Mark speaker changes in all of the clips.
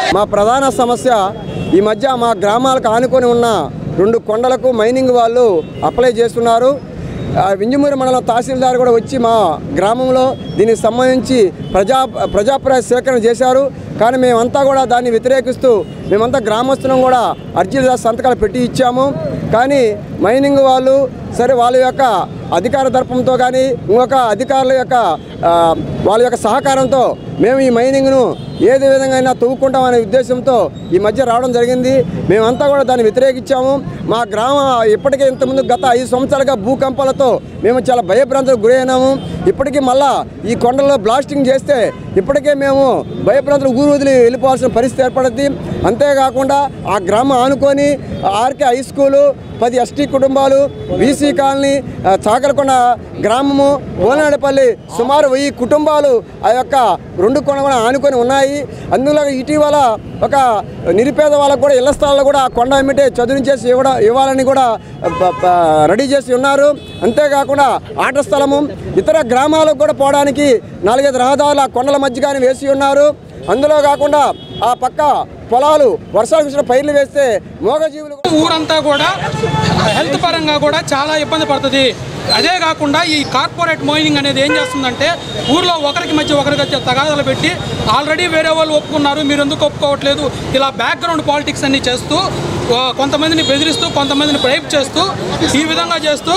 Speaker 1: మా ప్రధాన సమస్య ఈ మధ్య మా గ్రామాలకు ఆనుకొని ఉన్న రెండు కొండలకు మైనింగ్ వాళ్ళు అప్లై చేస్తున్నారు ఆ, వింజమూరి మండలం తహసీల్దార్ కూడా వచ్చి మా గ్రామంలో దీనికి సంబంధించి ప్రజా ప్రజాప్రాయ సేకరణ చేశారు కానీ మేమంతా కూడా దాన్ని వ్యతిరేకిస్తూ మేమంతా గ్రామస్తులం కూడా అర్జీలు రాసి సంతకాలు పెట్టి ఇచ్చాము కానీ మైనింగ్ వాళ్ళు సరే వాళ్ళ యొక్క అధికార దర్పంతో కానీ ఇంకొక అధికారుల యొక్క ఆ, వాళ్ళ యొక్క సహకారంతో మేము ఈ మైనింగ్ను ఏది విధంగా అయినా తవ్వుకుంటామనే ఉద్దేశంతో ఈ మధ్య రావడం జరిగింది మేమంతా కూడా దాన్ని వ్యతిరేకించాము మా గ్రామ ఇప్పటికే ఇంతకుముందు గత ఐదు సంవత్సరాలుగా భూకంపాలతో మేము చాలా భయభ్రాంతులకు గురైనాము ఇప్పటికీ మళ్ళా ఈ కొండల్లో బ్లాస్టింగ్ చేస్తే ఇప్పటికే మేము భయభ్రాంతులు ఊరు వదిలి వెళ్ళిపోవాల్సిన పరిస్థితి ఏర్పడుద్ది అంతేకాకుండా ఆ గ్రామం ఆనుకొని ఆర్కే హై స్కూలు పది ఎస్టీ కుటుంబాలు బీసీ కాలనీ ఆ, చాకలకొండ గ్రామము ఓనాడపల్లి సుమారు వెయ్యి కుటుంబాలు ఆ యొక్క రెండు కొండ కూడా ఆనుకొని ఉన్నాయి అందులో ఇటీవల ఒక నిరుపేద వాళ్ళకు కూడా ఇళ్ల స్థలాలు కూడా ఆ కొండ అమ్మితే చదువునిచేసి ఇవ్వడం ఇవ్వాలని కూడా బ- బ- రెడీ చేసి ఉన్నారు అంతేకాకుండా ఆట స్థలము ఇతర గ్రామాలకు కూడా పోవడానికి నాలుగైదు రహదారులు ఆ కొండల మధ్యగానే వేసి ఉన్నారు అందులో కాకుండా ఆ పక్క పొలాలు వర్షాలు కురిసిన పైర్లు వేస్తే మోగజీవులు కూడా
Speaker 2: ఊరంతా కూడా హెల్త్ పరంగా కూడా చాలా ఇబ్బంది పడుతుంది అదే కాకుండా ఈ కార్పొరేట్ మైనింగ్ అనేది ఏం చేస్తుందంటే ఊర్లో ఒకరికి మధ్య ఒకరికి మధ్య తగాదాలు పెట్టి ఆల్రెడీ వేరే వాళ్ళు ఒప్పుకున్నారు మీరు ఎందుకు ఒప్పుకోవట్లేదు ఇలా బ్యాక్గ్రౌండ్ పాలిటిక్స్ అన్ని చేస్తూ ఆ, కొంతమందిని బెదిరిస్తూ కొంతమందిని బ్రైప్ చేస్తూ ఈ విధంగా చేస్తూ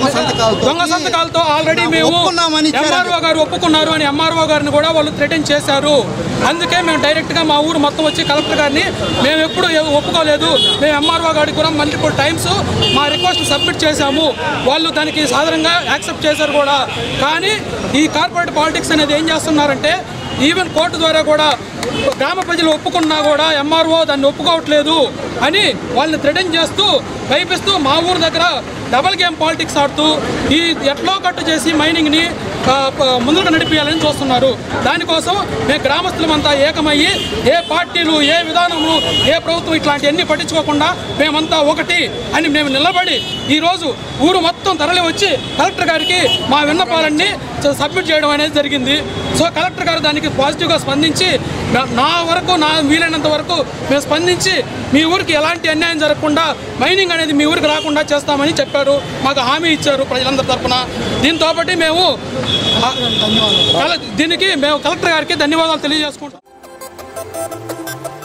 Speaker 2: దొంగ సంతకాలతో ఆల్రెడీ మేము
Speaker 3: ఒప్పుకున్నామని ఇచ్చారు.
Speaker 2: ఎంఆర్ఓ గారు ఒప్పుకున్నారు అని ఎంఆర్ఓ గారిని కూడా వాళ్ళు థ్రెటన్ చేశారు అందుకే మేము డైరెక్ట్గా మా ఊరు మొత్తం వచ్చి కలెక్టర్ గారిని మేము ఎప్పుడు ఏ- ఒప్పుకోలేదు మేము ఎంఆర్ఓ గారికి కూడా మల్టిపుల్ టైమ్స్ మా రిక్వెస్ట్ సబ్మిట్ చేశాము వాళ్ళు దానికి సాధారణంగా యాక్సెప్ట్ చేశారు కూడా కానీ ఈ కార్పొరేట్ పాలిటిక్స్ అనేది ఏం చేస్తున్నారంటే ఈవెన్ కోర్టు ద్వారా కూడా గ్రామ ప్రజలు ఒప్పుకున్నా కూడా ఎంఆర్ఓ దాన్ని ఒప్పుకోవట్లేదు అని వాళ్ళని థ్రెటన్ చేస్తూ భయపిస్తూ మా ఊరు దగ్గర డబల్ గేమ్ పాలిటిక్స్ ఆడుతూ ఈ ఎట్లో కట్టు చేసి మైనింగ్ని ఆ, ప- ముందుకు నడిపించాలని చూస్తున్నారు దానికోసం మేము గ్రామస్తులమంతా ఏకమయ్యి ఏ పార్టీలు ఏ విధానములు ఏ ప్రభుత్వం ఇట్లాంటివన్నీ పట్టించుకోకుండా మేమంతా ఒకటి అని మేము నిలబడి ఈరోజు ఊరు మొత్తం తరలి వచ్చి కలెక్టర్ గారికి మా విన్నపాలన్నీ స- సబ్మిట్ చేయడం అనేది జరిగింది సో కలెక్టర్ గారు దానికి పాజిటివ్గా స్పందించి నా- నా వరకు నా వీలైనంత వరకు మేము స్పందించి మీ ఊరికి ఎలాంటి అన్యాయం జరగకుండా మైనింగ్ అనేది మీ ఊరికి రాకుండా చేస్తామని చెప్పారు మాకు హామీ ఇచ్చారు ప్రజలందరి తరఫున దీంతో పాటు మేము ఆ, కల- దీనికి మేము కలెక్టర్ గారికి ధన్యవాదాలు తెలియజేసుకుంటాం